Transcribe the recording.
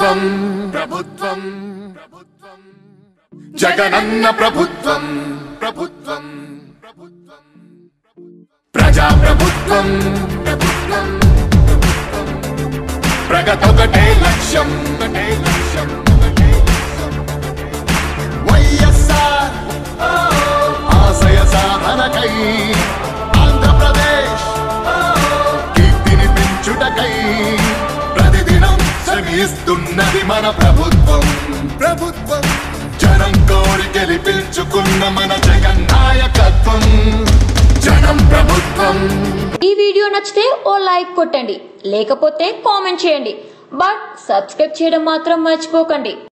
ప్రభుత్వం ప్రభుత్వం ప్రభుత్వం జగనన్న ప్రభుత్వం ప్రభుత్వం ప్రభుత్వం ప్రజా ప్రభుత్వం ప్రభుత్వం ప్రభుత్వం. ప్రగతొకటే లక్ష్యం ఒకటే లక్ష్యం ఒకటే లక్ష్యం. వైఎస్ఆర్ ఓ, ఆశయ సాధనకై ఆంధ్రప్రదేశ్ ఓ, కీర్తిని పెంచుటకై ప్రతిదినం శ్రమిస్తున్నది మన ప్రభుత్వం ప్రభుత్వం జనం కోరి గెలిపించుకున్న మన జగన్ నాయకత్వం జనం ప్రభుత్వం ఈ వీడియో నచ్చితే ఓ లైక్ కొట్టండి లేకపోతే కామెంట్ చేయండి బట్ సబ్స్క్రైబ్ చేయడం మాత్రం మర్చిపోకండి